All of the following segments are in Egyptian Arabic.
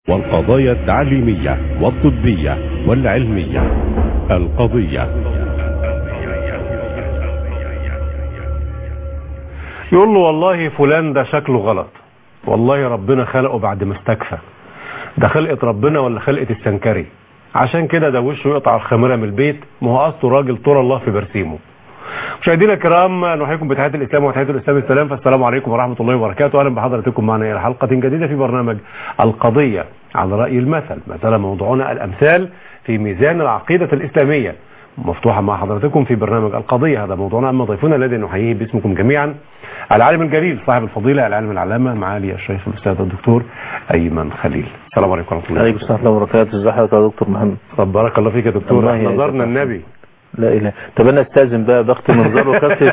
والقضايا التعليمية والطبية والعلمية القضية يقول له والله فلان ده شكله غلط والله ربنا خلقه بعد ما استكفى ده خلقة ربنا ولا خلقة السنكري عشان كده ده وشه يقطع الخميرة من البيت ما هو اصله راجل طول الله في برسيمه مشاهدينا الكرام نحييكم بتحية الإسلام وتحية الإسلام السلام فالسلام عليكم ورحمة الله وبركاته أهلا بحضراتكم معنا إلى حلقة جديدة في برنامج القضية على رأي المثل مثلا موضوعنا الأمثال في ميزان العقيدة الإسلامية مفتوحة مع حضراتكم في برنامج القضية هذا موضوعنا أما ضيفنا الذي نحييه باسمكم جميعا العالم الجليل صاحب الفضيلة العالم العلامة معالي الشيخ الأستاذ الدكتور أيمن خليل السلام عليكم ورحمة الله عليكم السلام ورحمة الله وبركاته ازي حضرتك يا دكتور محمد طب بارك الله فيك يا دكتور الله احنا يعزك. زرنا النبي لا اله طب انا استاذن بقى بختم منظر وكفت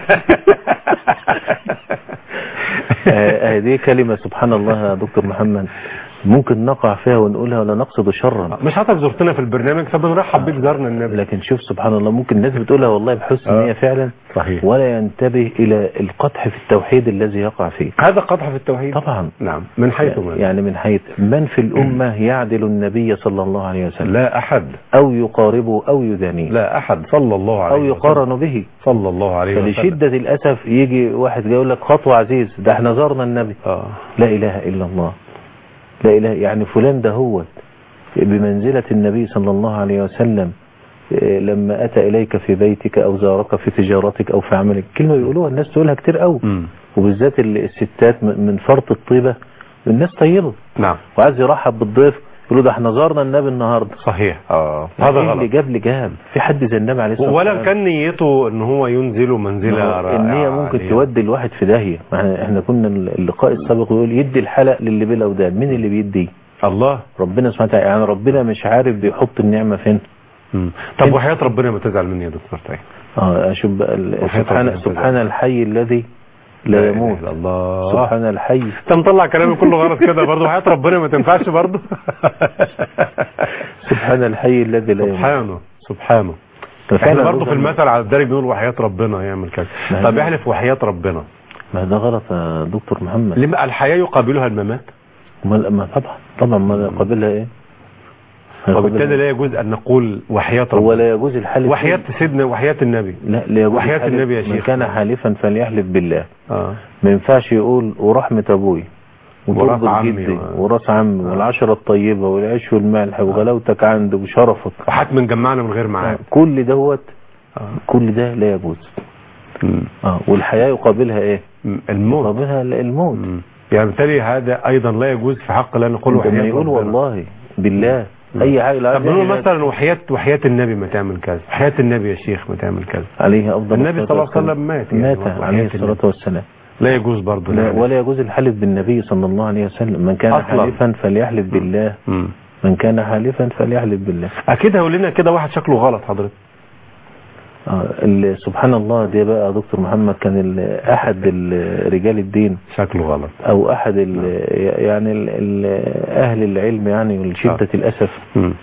آه، دي كلمة سبحان الله يا دكتور محمد ممكن نقع فيها ونقولها ولا نقصد شرا مش حضرتك زرتنا في البرنامج فبنرحب بيك زرنا النبي لكن شوف سبحان الله ممكن الناس بتقولها والله بحسن آه. نية فعلا صحيح ولا ينتبه الى القدح في التوحيد الذي يقع فيه هذا قدح في التوحيد طبعا نعم من حيث من يعني من حيث من في الأمة يعدل النبي صلى الله عليه وسلم لا أحد أو يقاربه أو يدانيه لا أحد صلى الله عليه أو وسلم يقارن به صلى الله عليه وسلم فلشدة الأسف يجي واحد يقول لك خطوة عزيز ده احنا زرنا النبي آه. لا إله إلا الله لا إله يعني فلان ده هو بمنزلة النبي صلى الله عليه وسلم إيه، لما أتى إليك في بيتك أو زارك في تجارتك أو في عملك كلمة بيقولوها الناس تقولها كتير قوي مم. وبالذات ال- الستات من من فرط الطيبة الناس طيبة نعم وعايز يرحب بالضيف يقول له ده احنا زارنا النبي النهارده صحيح اه هذا هذا اللي غلط جاب لي جاب في حد زي النبي عليه الصلاه ولا والسلام كان نيته ان هو ينزل منزله رائعه النية ممكن عليه. تودي الواحد في داهية يعني احنا كنا اللقاء السابق يقول يدي الحلق للي بلا ودان مين اللي بيدي الله ربنا سبحانه وتعالى يعني ربنا مش عارف بيحط النعمة فين مم. طب وحياة ربنا ما تزعل مني يا دكتور طيب اه اشوف بقى ال- وحياة سبحان ربنا سبحان الحي الذي لا يموت إله إلا الله سبحان الحي انت مطلع كلامي كله غلط كده برضه حياة ربنا ما تنفعش برضه سبحان الحي الذي لا يموت سبحانه سبحانه ففعلا احنا برضه في ربنا- المثل على الدرج بنقول وحياة ربنا يعمل كذا ما طب هي- احلف وحياة ربنا ما ده غلط يا دكتور محمد لما الحياة يقابلها الممات ما ما طبعا طبعا ما قابلها ايه وبالتالي لا يجوز ان نقول وحياة هو ربنا لا يجوز الحلف وحياة سيدنا وحياة النبي لا لا يجوز وحياة الحلف. النبي يا من شيخ. كان حالفا فليحلف بالله اه ما ينفعش يقول ورحمة أبوي وراس وتربط عمي جدي و- وراس عمي والعشرة الطيبة والعيش والملح وغلاوتك عندي وشرفك وحتما جمعنا من غير معاد كل دوت آه. كل ده لا يجوز مم. اه والحياة يقابلها ايه مم. الموت يقابلها الموت مم. يعني بالتالي هذا ايضا لا يجوز في حق لا نقول لما وحياة يقول ربنا. والله بالله اي حاجة لا طب نقول مثلا وحياة وحياة النبي ما تعمل كذا وحياة النبي يا شيخ ما تعمل كذا عليه افضل النبي الصلاة صلى الله عليه والسلام. وسلم مات يعني مات وحياة عليه النبي. الصلاة والسلام لا يجوز برضه لا يعني. ولا يجوز الحلف بالنبي صلى الله عليه وسلم من كان أصلاً. حالفا فليحلف بالله مم. من كان حالفا فليحلف بالله اكيد هيقول لنا كده واحد شكله غلط حضرتك آه، ال- سبحان الله دي بقى يا دكتور محمد كان ال- احد ال- رجال الدين شكله غلط او احد ال يعني ال ال اهل العلم يعني ولشدة الاسف مم.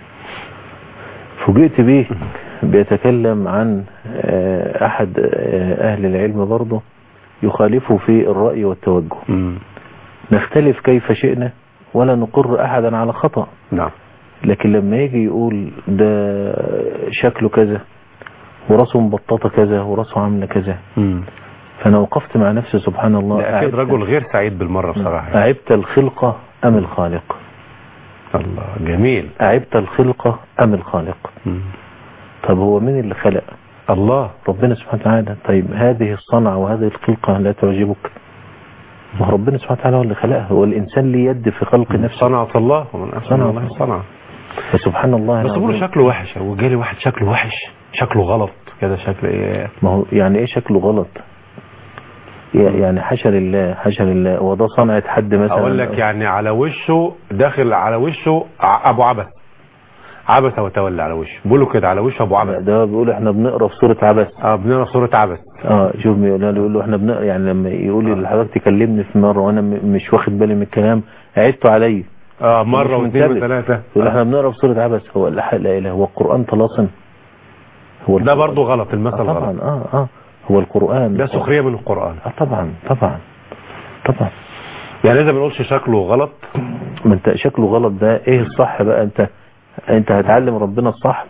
فوجئت به بيتكلم عن آه، احد آه، اهل العلم برضه يخالفه في الرأي والتوجه مم. نختلف كيف شئنا ولا نقر احدا على خطأ نعم لكن لما يجي يقول ده شكله كذا وراسه مبططة كذا وراسه عاملة كذا مم. فأنا وقفت مع نفسي سبحان الله ده اكيد أعبت- رجل غير سعيد بالمره بصراحه أعبت الخلقة أم الخالق الله جميل أعبت الخلقة أم الخالق مم. طب هو مين اللي خلق الله ربنا سبحانه وتعالى طيب هذه الصنعة وهذه الخلقة لا تعجبك ما هو ربنا سبحانه وتعالى هو اللي خلقها هو الإنسان ليه يد في خلق نفسه صنعة الله ومن أحسن صنعة الله الله. صنعة فسبحان الله بس بقول العظيم. شكله وحش وجالي واحد شكله وحش شكله غلط كده شكل ايه ما هو يعني ايه شكله غلط يعني حاشا لله حاشا لله هو ده صنعة حد مثلا اقول لك يعني على وشه داخل على وشه ع- ابو عبس عبس وتولى على وشه بيقولوا كده على وشه ابو عبس ده بيقول احنا بنقرا في سورة عبس اه بنقرا في سوره عبس اه شوف يقول له يقول له احنا بنقرا يعني لما يقول لي حضرتك تكلمني في مرة وانا م- مش واخد بالي من الكلام عدته علي اه مره مش واثنين منتبه. وثلاثه يقول احنا بنقرا في سورة عبس هو لا لا اله هو القرآن طلاسم هو ده القرآن. برضه غلط المثل آه غلط طبعا اه اه هو القرآن ده سخريه من القران اه طبعا طبعا طبعا يعني اذا ما نقولش شكله غلط ما انت شكله غلط ده ايه الصح بقى انت انت هتعلم ربنا الصح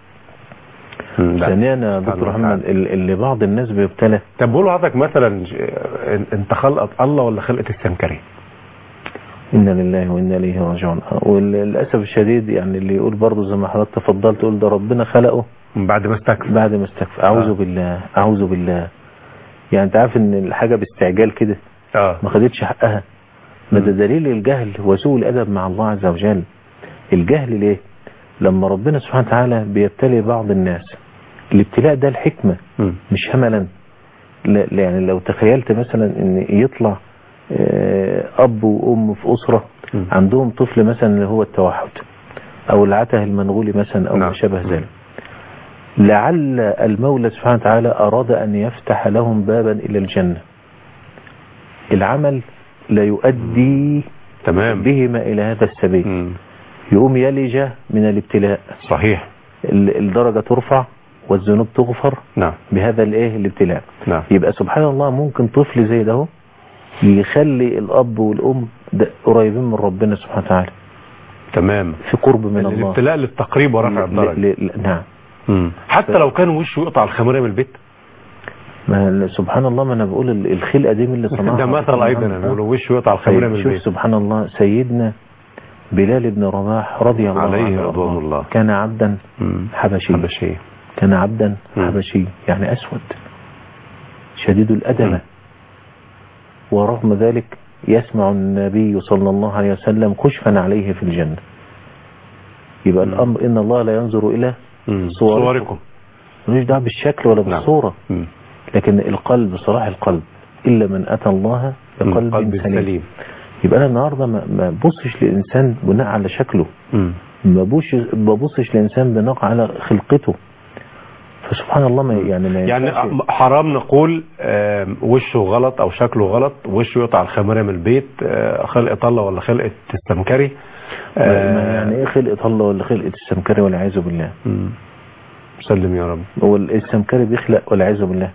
لا. ثانيا يا دكتور سبحانه محمد وتعالى. ال- اللي بعض الناس بيبتلى طب بقول لحضرتك مثلا ج- انت خلقت الله ولا خلقت السمكري انا لله وانا اليه راجعون وللاسف الشديد يعني اللي يقول برضه زي ما حضرتك تفضلت تقول ده ربنا خلقه من بعد ما استكفى بعد ما استكفى اعوذ آه. بالله اعوذ بالله يعني انت عارف ان الحاجه باستعجال كده اه ما خدتش حقها ما ده دليل الجهل وسوء الادب مع الله عز وجل الجهل ليه لما ربنا سبحانه وتعالى بيبتلي بعض الناس الابتلاء ده الحكمه مم. مش هملا لا لا يعني لو تخيلت مثلا ان يطلع آه، اب وام في اسره مم. عندهم طفل مثلا اللي هو التوحد او العته المنغولي مثلا او ما نعم. شابه ذلك لعل المولى سبحانه وتعالى اراد ان يفتح لهم بابا الى الجنه العمل لا يؤدي تمام بهما الى هذا السبيل مم. يقوم يلج من الابتلاء صحيح ال- الدرجه ترفع والذنوب تغفر نعم بهذا الايه الابتلاء نعم يبقى سبحان الله ممكن طفل زي ده يخلي الاب والام ده قريبين من ربنا سبحانه وتعالى تمام في قرب من الله الابتلاء للتقريب ورفع ل- الدرجه ل- ل- نعم مم. حتى لو كان وشه يقطع الخمريه من البيت ما سبحان الله ما انا بقول ال- الخلقه دي من اللي صنعها ده مثل ايضا يعني بيقولوا وشه يقطع الخمريه من طيب شوف البيت سبحان الله سيدنا بلال بن رباح رضي الله عليه عنه رضوان وأرضاه. الله. كان عبدا مم. حبشي حبشي كان عبدا مم. حبشي يعني أسود شديد الأدب مم. ورغم ذلك يسمع النبي صلى الله عليه وسلم كشفا عليه في الجنة يبقى مم. الأمر إن الله لا ينظر إلى مم. صوركم. صوركم ملوش دعوه بالشكل ولا نعم. بالصورة مم. لكن القلب صلاح القلب إلا من أتى الله بقلب قلب سليم سليم يبقى أنا النهاردة ما ما ببصش لإنسان بناء على شكله مم. ما بوش ببصش لإنسان بناء على خلقته فسبحان الله ما يعني ما يعني ينفعش. حرام نقول آم، وشه غلط او شكله غلط وشه يقطع الخمريه من البيت آه، خلقه الله ولا خلقه السمكري ما- ما آه، يعني ايه خلقة الله ولا خلقة السمكري والعياذ بالله مم. سلم يا رب هو السمكري بيخلق والعياذ بالله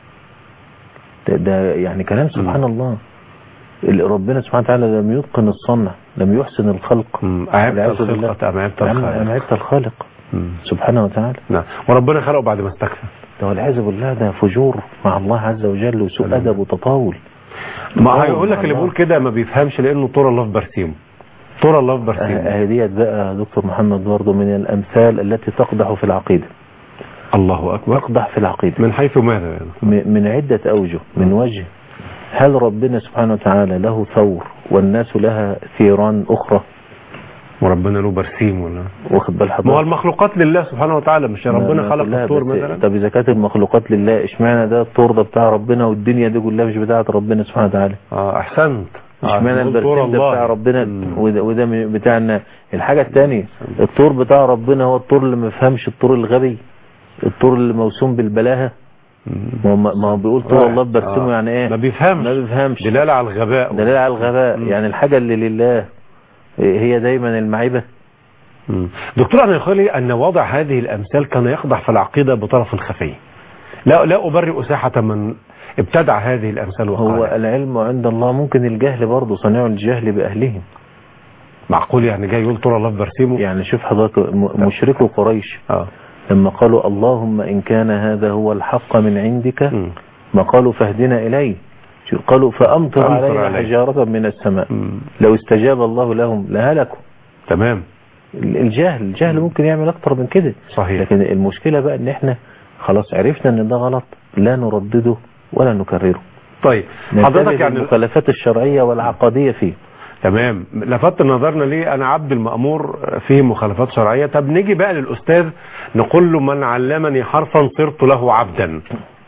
ده, ده يعني كلام سبحان الله اللي ربنا سبحانه وتعالى لم يتقن الصنع لم يحسن الخلق مم. أعبت والعياذ بالله. الخلقة أم عبت أم- الخالق أم عبت الخالق مم. سبحانه وتعالى نعم وربنا خلقه بعد ما استكفى ده والعياذ بالله ده فجور مع الله عز وجل وسوء سلام. أدب وتطاول ما تطاول هيقول لك مع اللي الله. بيقول كده ما بيفهمش لانه طور الله في برسيمه طور الله في برسيمه آه، ديت بقى دكتور محمد برضه من الأمثال التي تقدح في العقيدة الله اكبر تقدح في العقيدة من حيث ماذا يعني م- من عدة أوجه من وجه هل ربنا سبحانه وتعالى له ثور والناس لها ثيران أخرى وربنا له برسيم ولا واخد بال ما هو حضرتك المخلوقات لله سبحانه وتعالى مش ما- ربنا ما خلق كلها الطور بس- مثلا طب إذا كانت المخلوقات لله اشمعنى ده الطور ده بتاع ربنا والدنيا دي كلها مش بتاعت ربنا سبحانه وتعالى اه احسنت آه، اشمعنى نقول طور البرسيم ده الله. بتاع ربنا مم. وده, وده من- بتاعنا الحاجة الثانية الطور بتاع ربنا هو الطور اللي ما يفهمش الطور الغبي الطور اللي موسوم بالبلاهة مم. ما هو ما هو بيقول طور الله برسمه آه. يعني ايه ما بيفهمش ما بيفهمش دلالة على الغباء دليل على الغباء مم. يعني الحاجة اللي لله هي دايما المعيبة مم. دكتور أنا يقول لي أن وضع هذه الأمثال كان يقدح في العقيدة بطرف خفي لا لا أبرئ ساحة من ابتدع هذه الأمثال هو وقال العلم عند الله ممكن الجهل برضه صنيع الجهل بأهلهم معقول يعني جاي يقول طول الله في برسيمه يعني شوف حضرتك م- مشركو قريش اه لما قالوا اللهم إن كان هذا هو الحق من عندك مم. ما قالوا فاهدنا إليه شو قالوا فأمطر فأمطر علينا عليه. حجارة من السماء مم. لو استجاب الله لهم لهلكوا تمام ال- الجهل الجهل ممكن يعمل أكتر من كده صحيح لكن المشكلة بقى ان احنا خلاص عرفنا ان ده غلط لا نردده ولا نكرره طيب ننتبه حضرتك يعني للمخالفات الشرعية والعقدية فيه تمام لفت نظرنا ليه انا عبد المأمور فيه مخالفات شرعية طب نيجي بقى للأستاذ نقول له من علمني حرفا صرت له عبدا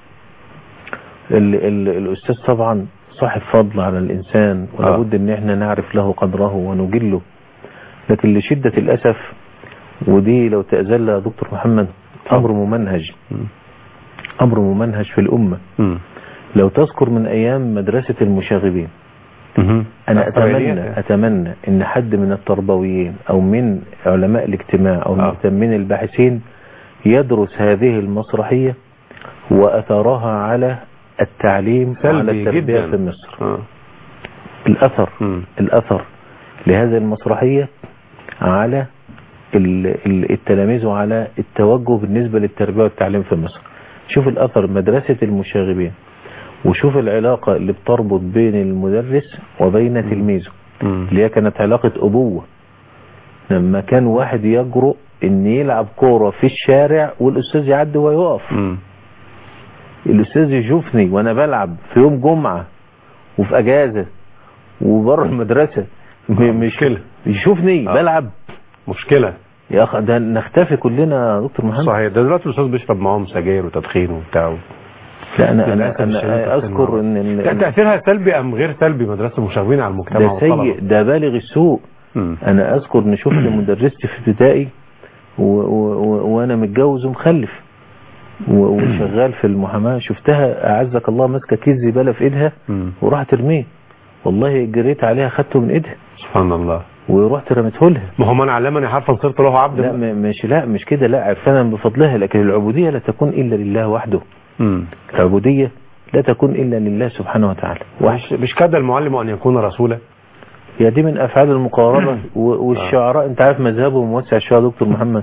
ال ال الأستاذ طبعا صاحب فضل على الإنسان ولابد ان احنا نعرف له قدره ونجله لكن لشدة الأسف ودي لو تأذل يا دكتور محمد أمر ممنهج أمر ممنهج في الأمة مم. لو تذكر من أيام مدرسة المشاغبين مهم. أنا القبليات. أتمنى أتمنى إن حد من التربويين أو من علماء الاجتماع أو آه. المهتمين الباحثين يدرس هذه المسرحية وأثرها على التعليم وعلى سلبي التربية جدا في مصر آه. الأثر مم. الأثر لهذه المسرحية على ال- ال- التلاميذ وعلى التوجه بالنسبة للتربية والتعليم في مصر شوف الأثر مدرسة المشاغبين وشوف العلاقة اللي بتربط بين المدرس وبين تلميذه اللي هي كانت علاقة أبوة لما كان واحد يجرؤ ان يلعب كورة في الشارع والأستاذ يعدي ويقف الأستاذ يشوفني وأنا بلعب في يوم جمعة وفي أجازة وبره المدرسة م- مش مشكلة. يشوفني آه. بلعب مشكلة يا أخ ده نختفي كلنا يا دكتور محمد صحيح ده دلوقتي الاستاذ بيشرب معاهم سجاير وتدخين وبتاع لا أنا للأسف أنا, الشديد أنا تحسن أذكر معاهم. إن لا، إن- تأثيرها سلبي أم غير سلبي مدرسة المشاغبين على المجتمع ده سيء والطلبة ده بالغ السوء مم. أنا أذكر إن شفت مدرستي في ابتدائي و- و- و- وأنا متجوز ومخلف و- وشغال في المحاماة شفتها أعزك الله ماسكة كيس زبالة في إيدها مم. وراحت ترميه والله جريت عليها خدته من إيدها سبحان الله ورحت رميته لها ما هو من علمني حرفا صرت له عبد لا م- مش لا مش كده لا عرفانا بفضلها لكن العبودية لا تكون إلا لله وحده مم. العبودية لا تكون إلا لله سبحانه وتعالى مش مش كاد المعلم أن يكون رسولا هي دي من أفعال المقاربة و- والشعراء أنت عارف مذهبهم موسع شوية يا دكتور محمد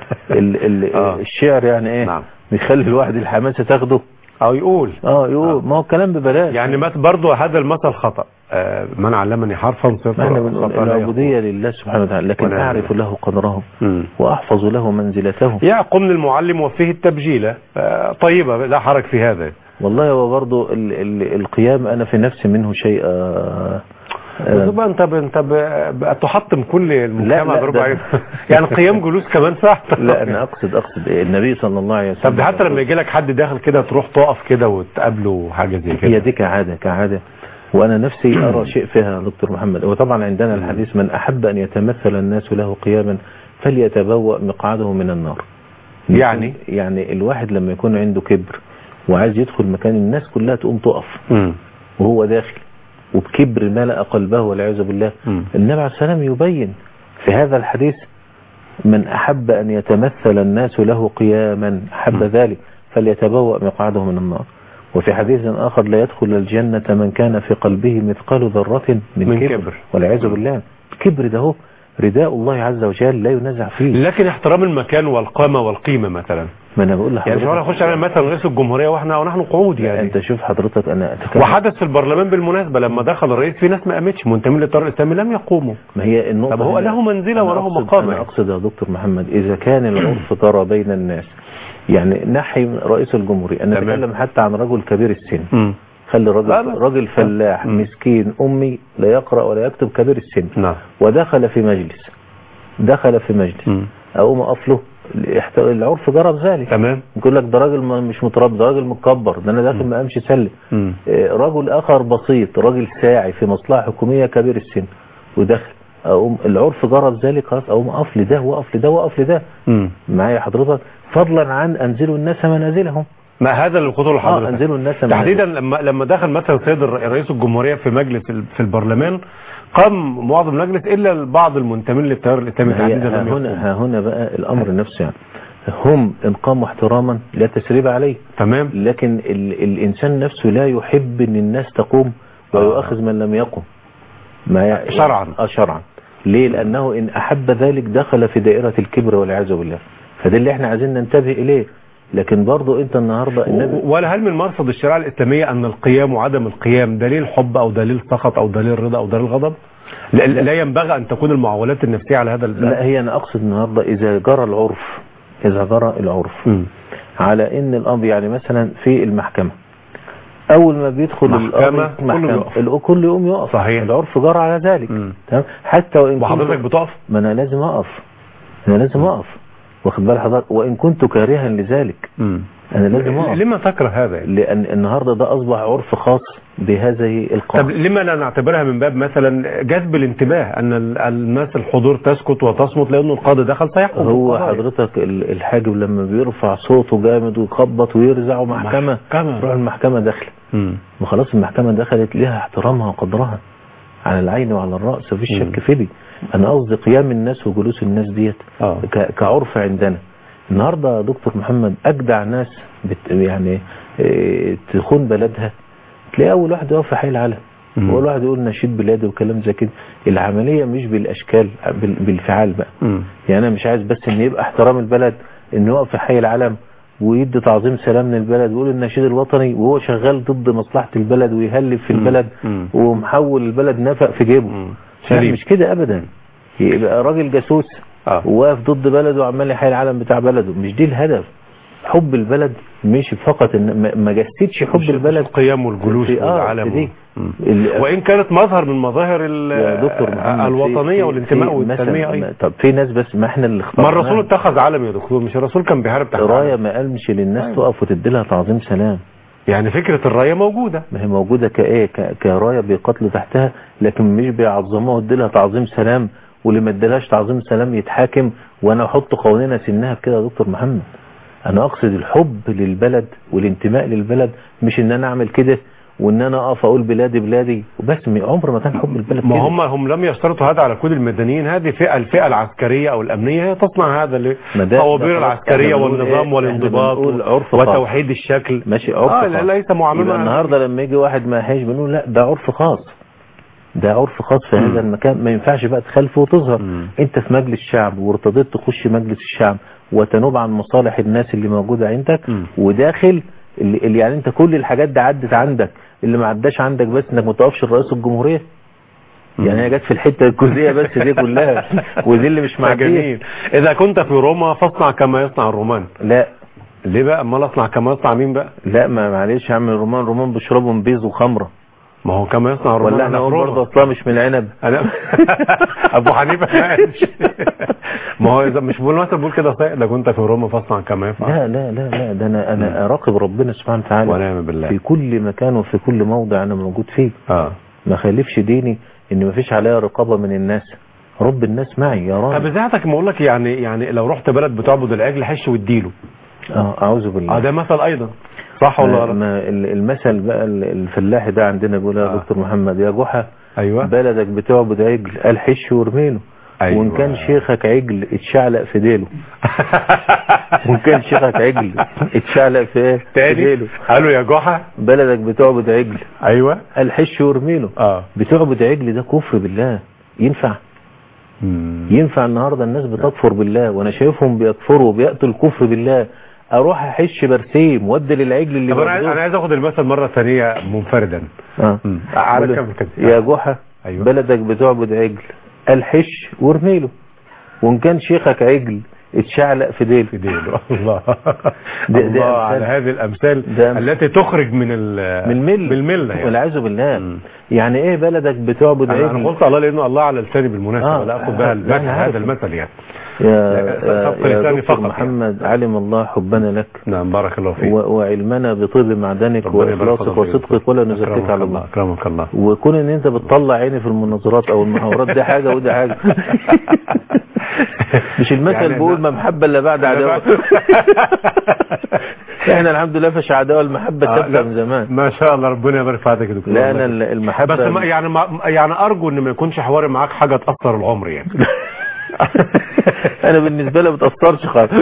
ال ال آه. الشعر يعني إيه نعم. بيخلي الواحد الحماسة تاخده أو يقول اه يقول ما هو الكلام ببلاش يعني مات برضه هذا المثل خطأ آه، من علمني حرفا صرت ما احنا له بنقول خطأ لا العبودية لله سبحانه وتعالى لكن ونعم أعرف بالله. له قدره مم. وأحفظ له منزلته يعقم المعلم وفيه التبجيلة آه، طيبة لا حرج في هذا والله هو برضه ال ال القيام أنا في نفسي منه شيء آه بس بقى انت ب... انت ب... بقى تحطم كل المجتمع لا، بربع ده- عين. يعني قيام جلوس كمان ساعة لا أنا أقصد أقصد النبي صلى الله عليه وسلم طب ده حتى لما يجي لك حد داخل كده تروح تقف كده وتقابله حاجة زي كده هي دي كعادة كعادة وأنا نفسي أرى شيء فيها يا دكتور محمد وطبعا عندنا الحديث من أحب أن يتمثل الناس له قياما فليتبوأ مقعده من النار يعني يعني الواحد لما يكون عنده كبر وعايز يدخل مكان الناس كلها تقوم تقف مم. وهو داخل وبكبر ملأ قلبه والعياذ بالله مم. النبي عليه السلام يبين في هذا الحديث من أحب أن يتمثل الناس له قياما أحب ذلك فليتبوأ مقعده من النار وفي حديث آخر لا يدخل الجنة من كان في قلبه مثقال ذرة من, من كبر, كبر. والعياذ بالله الكبر ده هو رداء الله عز وجل لا ينزع فيه لكن احترام المكان والقامة والقيمة مثلا ما أنا بقول يعني مش هقول لحضرتك اخش على مثلا رئيس الجمهورية واحنا ونحن قعود يعني أنت شوف حضرتك أنا أتكلم وحدث في البرلمان بالمناسبة لما دخل الرئيس في ناس ما قامتش منتمين للطريق الاسلامي لم يقوموا ما هي النقطة طب هو هنا- له منزلة أنا وله أقصد- مقام أنا يعني. أقصد يا دكتور محمد إذا كان العرف جرى بين الناس يعني نحي رئيس الجمهورية أنا تمام. أتكلم حتى عن رجل كبير السن مم. خلي لا، رجل لا. راجل فلاح مم. مسكين أمي لا يقرأ ولا يكتب كبير السن نعم ودخل في مجلس دخل في مجلس مم. أقوم أقف له الاحت- العرف جرى بذلك تمام يقول لك ده راجل ما- مش متربي ده راجل متكبر ده أنا داخل ما أمشي سلم مم. آه، رجل آخر بسيط راجل ساعي في مصلحة حكومية كبير السن ودخل أقوم العرف جرى بذلك خلاص أقوم أقف لده وأقف لده وأقف لده مم. معايا حضرتك فضلا عن أنزلوا الناس منازلهم ما هذا اللي قلته اه لحضرتك أنزلوا الناس تحديدا منازلهم لما لما دخل مثلا سيد الر- رئيس الجمهوريه في مجلس ال- في البرلمان قام معظم المجلس الا بعض المنتمين للتيار الاسلامي ما هي تحديدا ها لم هنا يقوموا. ها هنا بقى الأمر نفسه يعني هم إن قاموا احتراما لا تسريب عليه تمام لكن ال الإنسان نفسه لا يحب أن الناس تقوم ويؤخذ من لم يقم ما ي- شرعا. آه شرعا ليه لأنه إن أحب ذلك دخل في دائرة الكبر والعياذ بالله فده اللي احنا عايزين ننتبه إليه لكن برضو انت النهاردة النبي و- ولا هل من مرصد الشريعه الاسلاميه ان القيام وعدم القيام دليل حب او دليل سخط او دليل رضا او دليل غضب لا, لا ينبغي ان تكون المعولات النفسيه على هذا لا الباب هي أنا أقصد النهاردة إذا جرى العرف إذا جرى العرف مم. على ان الامر يعني مثلا في المحكمة اول ما بيدخل محكمة، الامر كله يقف. الكل يقوم يقف صحيح. العرف جرى على ذلك مم. تمام حتى وان كنت وحضرتك بتقف ما انا لازم اقف انا لازم اقف واخد بال حضرتك وان كنت كارها لذلك مم. انا لازم اقف لما تكره هذا يعني؟ لان النهارده ده اصبح عرف خاص بهذه طب القاعده لما لا نعتبرها من باب مثلا جذب الانتباه ان ال- الناس الحضور تسكت وتصمت لانه القاضي دخل سيحكم هو بالقضايا. حضرتك ال- الحاجب لما بيرفع صوته جامد ويخبط ويرزع محكمة محكمة. روح المحكمة داخله مم. ما خلاص المحكمة دخلت لها احترامها وقدرها على العين وعلى الرأس مفيش مم. شك في دي أنا قصدي قيام الناس وجلوس الناس ديت آه. ك- كعرف عندنا النهاردة يا دكتور محمد أجدع ناس بت يعني إيه، تخون بلدها تلاقي أول واحد يقف في حي العلم مم. هو الواحد يقول نشيد بلادي وكلام زي كده العمليه مش بالاشكال بال- بالفعال بقى مم. يعني انا مش عايز بس ان يبقى احترام البلد انه يقف في حي العلم ويدي تعظيم سلام للبلد ويقول النشيد الوطني وهو شغال ضد مصلحه البلد ويهلف في مم. البلد مم. ومحول البلد نفق في جيبه مم. لا شريف. مش كده ابدا يبقى راجل جاسوس اه وواقف ضد بلده وعمال يحيي العلم بتاع بلده مش دي الهدف حب البلد مش فقط ان ما- ما جسدش حب مش- البلد مش القيام والجلوس في- آه، والعلم في دي. مم. ال- وان كانت مظهر من مظاهر ال- يا دكتور محمد الوطنيه في- والانتماء في والتنميه مثلا- ايضا طب في ناس بس ما احنا اللي ما اخترناها الرسول اتخذ علم يا دكتور مش الرسول كان بيحارب تحت رايه علم. ما قالش للناس تقف وتدي لها تعظيم سلام يعني فكره الرايه موجوده ما هي موجوده كايه ك- كرايه بيقاتلوا تحتها لكن مش بيعظموها ويدي لها تعظيم سلام واللي ما ادالهاش تعظيم سلام يتحاكم وانا احط قوانين اسنها بكده يا دكتور محمد انا اقصد الحب للبلد والانتماء للبلد مش ان انا اعمل كده وان انا اقف اقول بلادي بلادي وبس م- عمر ما كان حب البلد ما كده. هم هم لم يشترطوا هذا على كل المدنيين هذه فئه الفئه العسكريه او الامنيه هي تصنع هذا ما ده- ده الطوابير خلاص العسكريه احنا بنقول والنظام إيه؟ والانضباط احنا بنقول عرف خاص. وتوحيد الشكل ماشي عرف اه خاص. لا ليس معامله يبقى النهارده لما يجي واحد ما يحيش بنقول لا ده عرف خاص ده عرف خاص في مم. هذا المكان ما ينفعش بقى تخالفه وتظهر مم. انت في مجلس شعب وارتضيت تخش مجلس الشعب وتنوب عن مصالح الناس اللي موجوده عندك مم. وداخل اللي اللي يعني انت كل الحاجات دي عدت عندك اللي ما عداش عندك بس انك ما تقفش رئيس الجمهوريه يعني هي جت في الحته الجزئيه بس دي كلها ودي اللي مش معديه جميل اذا كنت في روما فاصنع كما يصنع الرومان لا ليه بقى امال اصنع كما يصنع مين بقى لا ما معلش يا عم الرومان رومان بيشربوا بيز وخمره ما هو كما يصنع الرومان ولا احنا أنا في نقول روما. برضه اصلا مش من العنب انا ابو حنيفه ما قالش ما هو اذا مش بقول مثلا بقول كده صحيح ده كنت في روما فاصنع كما يفعل لا لا لا لا ده انا انا اراقب ربنا سبحانه وتعالى ونعم بالله في كل مكان وفي كل موضع انا موجود فيه اه ما خالفش ديني ان ما فيش عليا رقابه من الناس رب الناس معي يا طب راجل بذاتك ما اقول لك يعني يعني لو رحت بلد بتعبد العجل حش واديله اه اعوذ بالله اه ده مثل ايضا صح ولا ما غلط؟ ما ال- المثل بقى ال- الفلاحي ده عندنا بيقول يا آه. دكتور محمد يا جحا ايوه بلدك بتعبد عجل قال حش وارميله أيوة. وان كان شيخك عجل اتشعلق في ديله وان كان شيخك عجل اتشعلق في ايه في تاني ديله قالوا يا جحا بلدك بتعبد عجل ايوه قال حش وارميله اه بتعبد عجل ده كفر بالله ينفع ينفع النهارده الناس بتكفر بالله وانا شايفهم بيكفروا وبيأتوا الكفر بالله اروح احش برسيم وادي للعجل اللي طب انا عايز- بيعبدوه. انا عايز اخد المثل مره ثانيه منفردا اه مم. على بقول كم له، كده. يا جحا أيوة. بلدك بتعبد عجل قال حش وارميله وان كان شيخك عجل اتشعلق في ديله في ديله الله ده- ده الله على أمثال. هذه الامثال ده- التي تخرج من ال- من المل من المله يعني والعياذ بالله مم. يعني ايه بلدك بتعبد انا أنا عجل قلت الله لانه الله على لساني بالمناسبه آه، لا اخد آه، بقى لا، المثل أنا عارف. هذا المثل يعني يا, لا، يا, سبق يا لساني دكتور فقط محمد علم الله حبنا لك نعم بارك الله فيك و- وعلمنا بطيب معدنك ربنا يبارك واخلاصك فضلك. وصدقك ولا نزكيك أكرمك على الله الله اكرمك الله وكون ان انت بتطلع عيني في المناظرات او المحاورات دي حاجه ودي حاجه مش المثل يعني بيقول أنا- ما محبه الا بعد عداوه احنا الحمد لله فش عداوه المحبه آه، تبقى لا، من زمان ما شاء الله ربنا يبارك في حياتك يا دكتور لا والله. انا ال- المحبه بس ما يعني ما يعني ارجو ان ما يكونش حواري معاك حاجه تاثر العمر يعني انا بالنسبه لي ما بتاثرش خالص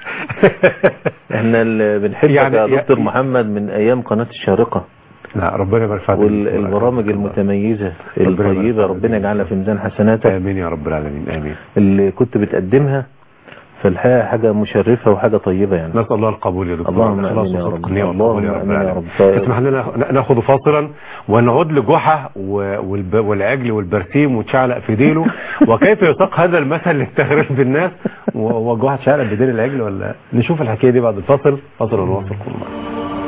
احنا اللي بنحبك يعني- يا دكتور يعني- محمد من ايام قناه الشارقه لا ربنا يبارك في حياتك والبرامج المتميزه ربنا يبارك الطيبه فيك. ربنا يجعلها في ميزان حسناتك امين يا رب العالمين امين اللي كنت بتقدمها فالحقيقه حاجه مشرفه وحاجه طيبه يعني نسال الله القبول يا دكتور اللهم الإخلاص آمين يا والصدق رب. والنية والقبول يا اللهم رب آمين يا العالمين. رب. اسمح لنا ناخد فاصلا ونعود لجحا و- والب- والعجل والبرسيم وتشعلق في ديله وكيف يساق هذا المثل للتغرير بالناس و- وجحا تشعلق بديل العجل ولا نشوف الحكايه دي بعد الفاصل فاصل ونواصل كل مرة.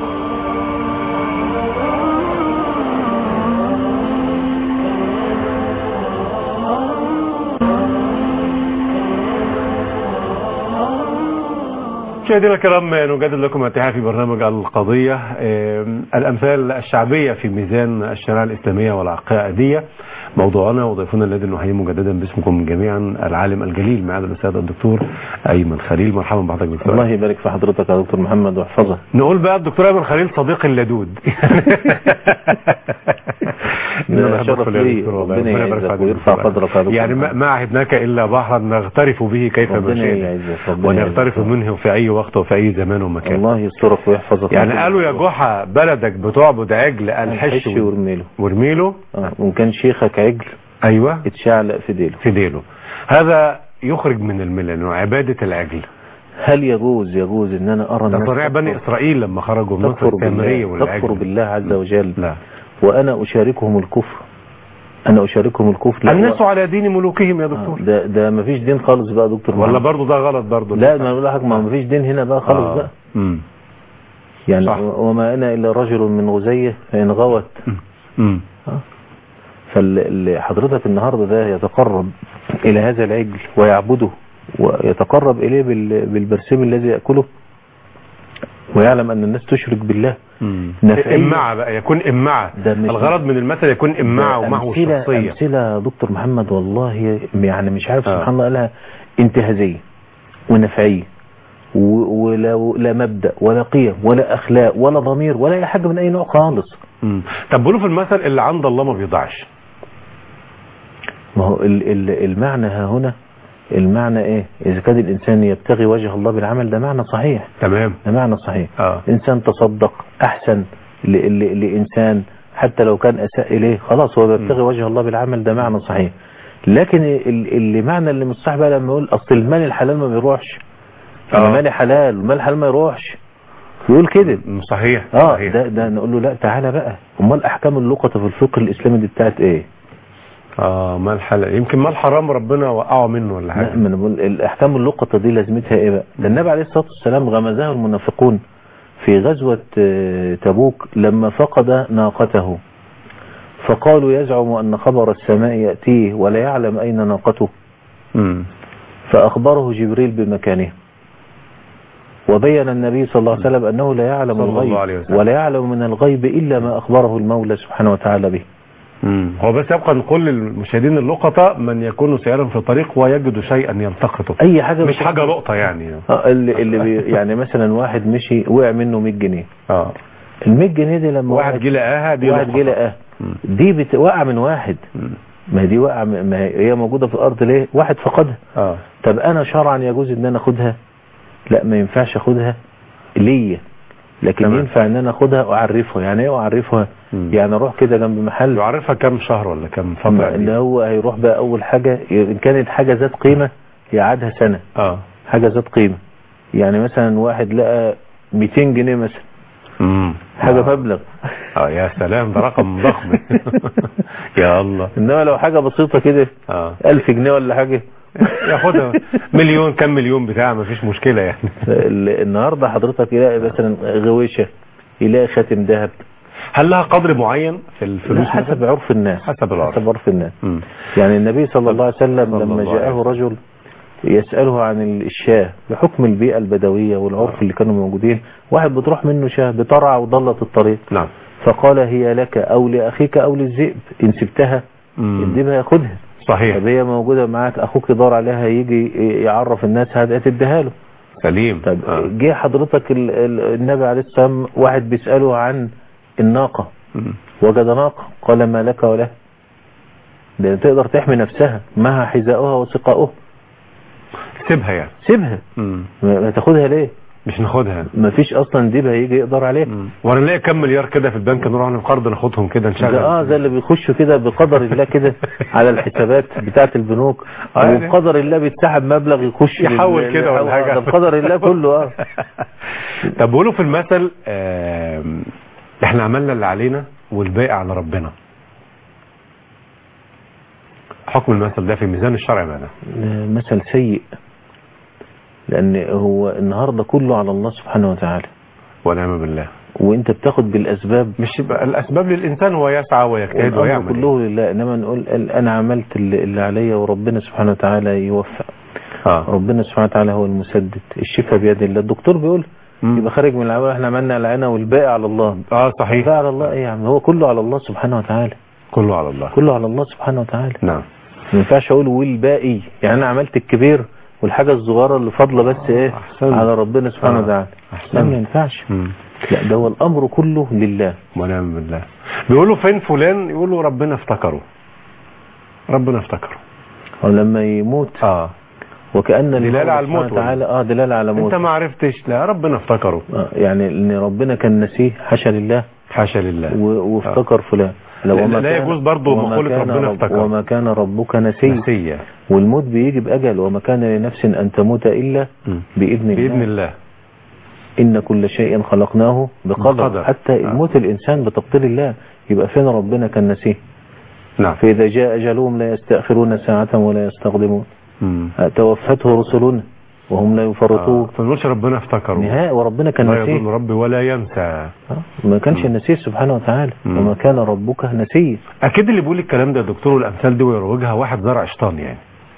مشاهدينا الكرام نجدد لكم التحية في برنامج القضية آم، الأمثال الشعبية في ميزان الشريعة الإسلامية والعقائدية موضوعنا وضيفنا الذي نحيي مجددا باسمكم جميعا العالم الجليل معالي الأستاذ الدكتور أيمن خليل مرحبا بحضرتك دكتور الله يبارك في حضرتك يا دكتور محمد واحفظك نقول بقى الدكتور ايمن خليل صديقي اللدود إن أنا شرف بغفل يا لي. دكتور والله. ربنا ربنا يبارك يعزك فيك ويرفع دكتور. قدرك يا دكتور يعني ما محمد. ما عهدناك إلا بحرا نغترف به كيف ربنا نشاء يعزك ربنا ونغترف يعزك. منه في أي وقت وفي أي زمان ومكان الله يسترك ويحفظك يعني قالوا يا جحا بلدك بتعبد عجل الحش الحش ويرميله وارميله آه. وان كان شيخك عجل ايوه اتشعلق في ديله في ديله هذا يخرج من الملة انه عبادة العجل هل يجوز يجوز ان انا ارى ده الناس طريق بني تكفر- اسرائيل لما خرجوا من مصر تكفر السامرية بالله تكفر والعجل بالله عز وجل لا وانا اشاركهم الكفر انا اشاركهم الكفر لا الناس هو- على دين ملوكهم يا آه، دكتور ده ده مفيش دين خالص بقى يا دكتور ولا محمد. برضه ده غلط برضه لا ما بقول لك ما مفيش دين هنا بقى خالص آه. بقى مم. يعني صح. وما انا الا رجل من غزيه فان غوت مم. فحضرتك النهارده ده يتقرب الى هذا العجل ويعبده ويتقرب اليه بال- بالبرسيم الذي ياكله ويعلم ان الناس تشرك بالله مم. نفعية. إمعة بقى يكون إمعة ده مش- الغرض من المثل يكون إمعة ده ومعه أمثلة شخصية أمثلة دكتور محمد والله يعني مش عارف آه. سبحان الله قالها انتهازية ونفعية و- ولا لا مبدأ ولا قيم ولا أخلاق ولا ضمير ولا أي حاجة من أي نوع خالص مم. طب بيقولوا في المثل اللي عند الله ما بيضيعش ما هو ال- ال- المعنى ها هنا المعنى ايه اذا كان الانسان يبتغي وجه الله بالعمل ده معنى صحيح تمام ده معنى صحيح اه انسان تصدق احسن ل- ل- لانسان حتى لو كان اساء اليه خلاص هو بيبتغي وجه الله بالعمل ده معنى صحيح لكن ال- اللي معنى اللي مش صح بقى لما يقول اصل المال الحلال ما بيروحش انا آه. مالي حلال والمال الحلال ما يروحش يقول كده مم. صحيح اه صحيح. ده ده نقول له لا تعالى بقى امال احكام اللقطه في الفقه الاسلامي دي بتاعت ايه اه مال حلال يمكن مال حرام ربنا وقعه منه ولا لا حاجة ما انا بقول الاحكام اللقطه دي لازمتها ايه بقى ده النبي عليه الصلاه والسلام غمزها المنافقون في غزوه آه، تبوك لما فقد ناقته فقالوا يزعم ان خبر السماء ياتيه ولا يعلم اين ناقته مم. فاخبره جبريل بمكانه وبين النبي صلى الله عليه وسلم انه لا يعلم صلى الله عليه الغيب وسلم. ولا يعلم من الغيب الا ما اخبره المولى سبحانه وتعالى به مم. هو بس يبقى نقول للمشاهدين اللقطة من يكون سيرا في طريق ويجد شيئا يلتقطه اي حاجه مش بت- حاجة لقطة يعني آه، اللي, اللي بي يعني مثلا واحد مشي وقع منه 100 جنيه اه ال 100 جنيه دي لما واحد جه لقاها دي واحد لقطة. جه لقاها مم. دي بتوقع من واحد مم. ما هي دي وقع من- ما هي هي موجوده في الارض ليه واحد فقدها اه طب انا شرعا يجوز ان انا اخدها لا ما ينفعش اخدها ليا لكن تمام. ينفع ان انا اخدها واعرفها يعني ايه اعرفها مم. يعني اروح كده جنب محل يعرفها كام شهر ولا كام فترة ما- دي؟ اللي هو هيروح بقى اول حاجه ان كانت حاجه ذات قيمه يقعدها سنه اه حاجه ذات قيمه يعني مثلا واحد لقى 200 جنيه مثلا مم. حاجه آه. مبلغ اه يا سلام ده رقم ضخم يا الله انما لو حاجه بسيطه كده اه 1000 جنيه ولا حاجه ياخدها مليون كام مليون بتاع مفيش مشكلة يعني ال- النهارده حضرتك يلاقي مثلا غويشه يلاقي خاتم ذهب هل لها قدر معين في لا الفلوس حسب مثلاً؟ عرف الناس حسب العرف. حسب عرف الناس مم. يعني النبي صلى الله عليه وسلم صلى لما الله عليه جاءه وسلم. رجل يسأله عن الشاه بحكم البيئة البدوية والعرف اللي كانوا موجودين واحد بتروح منه شاه بترعى وضلت الطريق نعم فقال هي لك أو لأخيك أو للذئب إن سبتها مم. الذئب هياخدها صحيح طب هي موجودة معاك أخوك يدور عليها يجي يعرف الناس هذا تديها له سليم طب آه. جه حضرتك ال- ال- النبي عليه الصلاة والسلام واحد بيسأله عن الناقة مم. وجد ناقة قال ما لك وله ده تقدر تحمي نفسها معها حذاؤها وسقاؤها سيبها يعني سيبها مم. ما ما تاخدها ليه مش ناخدها ما فيش اصلا ديب هيجي يقدر عليك مم. وانا نلاقي كام مليار كده في البنك نروح نقرض ناخدهم كده نشغل ده اه زي اللي بيخشوا كده بقدر الله كده على الحسابات بتاعه البنوك آه يعني. وبقدر الله بيتسحب مبلغ يخش يحول لل- كده ولا آه، حاجة ده بقدر الله كله اه طب بيقولوا في المثل آم، احنا عملنا اللي علينا والباقي على ربنا حكم المثل ده في ميزان الشرع ماذا مثل سيء لان هو النهارده كله على الله سبحانه وتعالى ونعم بالله وانت بتاخد بالاسباب مش يبقى الاسباب للانسان هو يسعى ويجتهد والأمر ويعمل كله لله انما نقول ال- انا عملت اللي اللي عليا وربنا سبحانه وتعالى يوفق اه ربنا سبحانه وتعالى هو المسدد الشفاء بيد الله الدكتور بيقول مم. يبقى خارج من العمل احنا عملنا العنا والباقي على الله اه صحيح الباقي على الله ايه يا عم هو كله على الله سبحانه وتعالى كله على الله كله على الله سبحانه وتعالى نعم ما ينفعش اقول والباقي يعني انا عملت الكبير والحاجه الصغيره اللي فاضله بس ايه أحسنت. على ربنا سبحانه آه. وتعالى أحسنت. لا ما ينفعش مم. لا ده هو الامر كله لله ونعم بالله بيقولوا فين فلان يقولوا ربنا افتكره ربنا افتكره ولما يموت اه وكأن دلالة الله على الموت سبحانه وتعالى اه دلالة على انت موت ما عرفتش لا ربنا افتكره آه يعني ان ربنا كان نسيه حاشا لله حاشا لله و- وافتكر فلان لو لا- وما لا كان- يجوز برضه وما مقولة كان ربنا رب- افتكر. وما كان ربك نسيا نسية والموت بيجي بأجل وما كان لنفس أن تموت إلا مم. بإذن الله بإذن الله إن كل شيء خلقناه بقدر بقدر. حتى آه. الموت الإنسان بتقدير الله يبقى فين ربنا كان نسيه نعم فإذا جاء أجلهم لا يستأخرون ساعة ولا يستقدمون مم. توفته رسلنا وهم لا يفرطون آه. فنقولش ربنا افتكره نهاية وربنا كان لا يضل نسيه ربي ولا ينسى آه. ما كانش نسيه سبحانه وتعالى مم. وما كان ربك نسيه اكيد اللي بيقول الكلام ده يا دكتور والامثال دي ويروجها واحد زرع شيطان يعني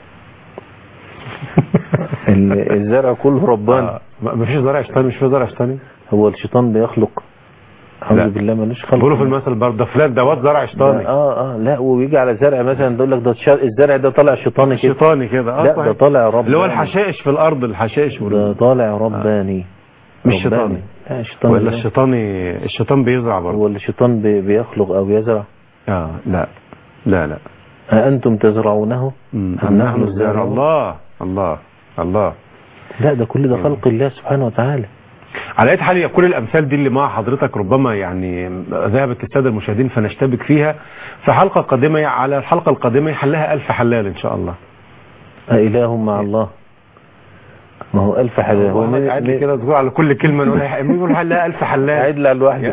ال- الزرع كله رباني آه. ما ما فيش زرع شيطاني مش في زرع شيطاني هو الشيطان بيخلق لا. أعوذ بالله ملوش خلق بيقولوا في المثل برضه ده فلان ده واد زرع شيطاني اه اه لا ويجي على زرع مثلا تقول لك ده الش- الزرع ده طالع شيطاني كده شيطاني كده لا ده طالع رباني اللي هو الحشائش في الارض الحشائش ده وال... طالع رباني مش رباني. شيطاني. لا شيطان ولا لا. الشيطاني الشيطان بيزرع برضه هو الشيطان بي- بيخلق او يزرع اه لا لا لا أأنتم تزرعونه مم. أم نحن الزارعون الله الله الله لا ده كل ده خلق الله سبحانه وتعالى على اي حال هي كل الامثال دي اللي مع حضرتك ربما يعني ذهبت للساده المشاهدين فنشتبك فيها في حلقه قادمه على الحلقه القادمه يحلها ألف حلال ان شاء الله أإله مع الله ما هو ألف حلال هو هو مين- قاعد لي مين- كده تقول على كل كلمه نقولها مين يقول حلها ألف حلال قاعد لي على الواحد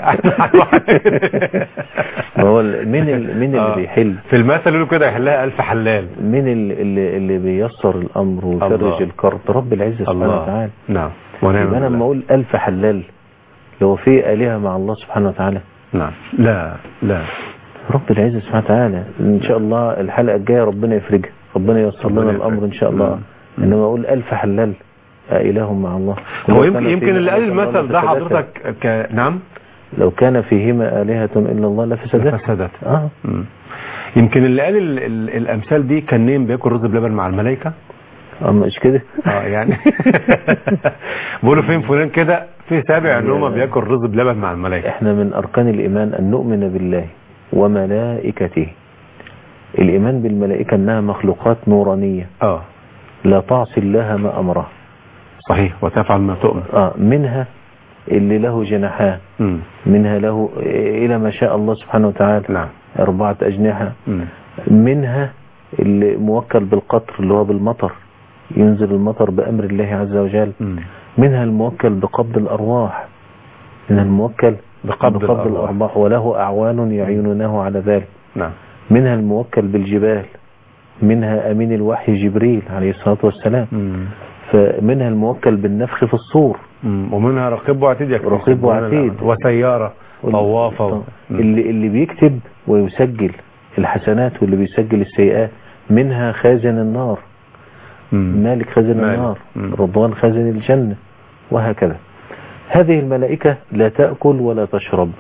ما هو ال- مين ال- مين اللي آه. بيحل في المثل يقولوا كده يحلها ألف حلال مين اللي اللي, اللي بيسر الأمر الله. ويفرج الكرب رب العزة سبحانه الله وتعالى نعم يبقى ونعم أنا لما بالله. أقول ألف حلال لو في آلهة مع الله سبحانه وتعالى نعم لا لا رب العزة سبحانه وتعالى إن شاء الله الحلقة الجاية ربنا يفرجها ربنا ييسر ربنا لنا يفرج. الأمر إن شاء الله مم. إنما أقول ألف حلال إله مع الله هو لو يمكن كان يمكن فيهما اللي قال آلهة إلا الله المثل ده لفسدتا. حضرتك ك... نعم لو كان فيهما آلهة إلا الله لفسدت فسدت آه مم. يمكن اللي قال ال... ال... الامثال دي كان نايم بياكل رز بلبن مع الملائكه آه، مش كده اه يعني بيقولوا فين فلان كده في سابع ان هو بياكل رز بلبن مع الملائكه احنا من اركان الايمان ان نؤمن بالله وملائكته الايمان بالملائكة انها مخلوقات نورانية اه لا تعصي الله ما امره صحيح وتفعل ما تؤمن اه منها اللي له جناحان مم. منها له الى ما شاء الله سبحانه وتعالى نعم اربعة اجنحة مم. منها اللي موكل بالقطر اللي هو بالمطر ينزل المطر بامر الله عز وجل مم. منها الموكل بقبض الأرواح منها الموكل بقبض الأرواح. الأرواح وله أعوان يعينونه على ذلك نعم منها الموكل بالجبال منها أمين الوحي جبريل عليه الصلاة والسلام مم. فمنها الموكل بالنفخ في الصور مم. ومنها رقيب وعتيد يكتب. رقيب وعتيد. وسياره طوافه و... مم. اللي, اللي بيكتب ويسجل الحسنات واللي بيسجل السيئات منها خازن النار مم. مالك خازن مالك. النار مم. رضوان خازن الجنة وهكذا هذه الملائكة لا تأكل ولا تشرب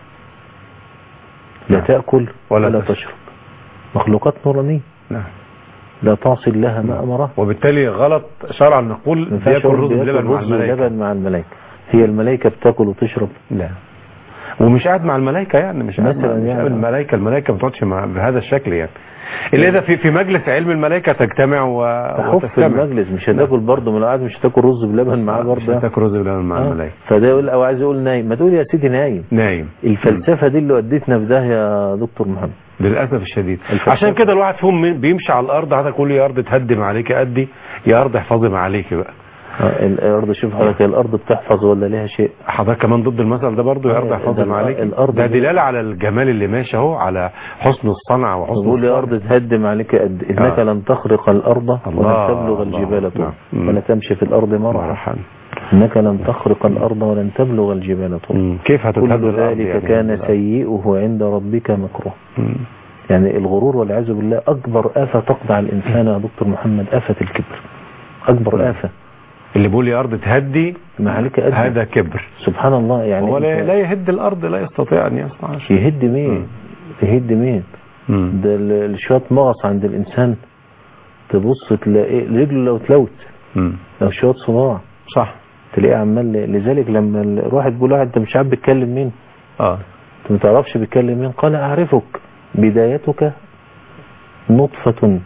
لا نعم. تأكل ولا ولا, تشرب. تشرب مخلوقات نورانية نعم لا تعصي الله ما أمره وبالتالي غلط شرعا نقول ما ينفعش بياكل أقول رز بياكل بلبن مع رز الملائكه ولبن مع الملائكة هي الملائكة بتاكل وتشرب لا ومش قاعد مع الملائكه يعني مش قاعد مثلاً مع مش يعني. قاعد الملائكه الملائكه ما بتقعدش مع بهذا الشكل يعني الا اذا في في مجلس علم الملائكه تجتمع و... تحف في وتستمع المجلس مش هتاكل برضه من قاعد مش هتاكل رز بلبن معاه مش برضه هتاكل رز بلبن مع آه. الملائكه فده يقول او عايز يقول نايم ما تقول يا سيدي نايم نايم الفلسفة دي اللي ودتنا في ده يا دكتور محمد للاسف الشديد الفلسفة. عشان كده الواحد فيهم من- بيمشي على الارض حتى كل يا ارض تهدم عليك ادي يا ارض احفظي ما عليك بقى آه، الارض شوف حضرتك هي الارض بتحفظ ولا ليها شيء حضرتك كمان ضد المثل ده برضه يا آه، ارض احفظي ده ما عليك الأرض ده دي- دلاله على الجمال اللي ماشي اهو على حسن الصنعه وحسن تقول يا الصنع. أرض تهدم عليك قد إنك آه. لن تخرق الأرض الله، ولن تبلغ الله، الجبال طول نعم. مم. ولا تمشي في الأرض مرحا مرحبا إنك لن تخرق الأرض ولن تبلغ الجبال طول مم. كيف هتتهد كل الأرض ذلك يعني؟ كان سيئه عند ربك مكروه مم. يعني الغرور والعياذ بالله أكبر آفة تقضع الإنسان يا دكتور محمد آفة الكبر أكبر آفة اللي بيقول يا ارض تهدي ما عليك أدنى هذا كبر سبحان الله يعني هو لا أنت لا يهد الارض لا يستطيع ان يصنع شيء يهد مين يهد مين مم. ده ال- الشوط مغص عند الإنسان تبص تلاقي رجله لو تلوت مم. لو شوط صداع صح تلاقيه عمال لذلك لما الواحد بيقول واحد انت مش عارف بيتكلم مين اه انت ما تعرفش بيتكلم مين قال اعرفك بدايتك نطفة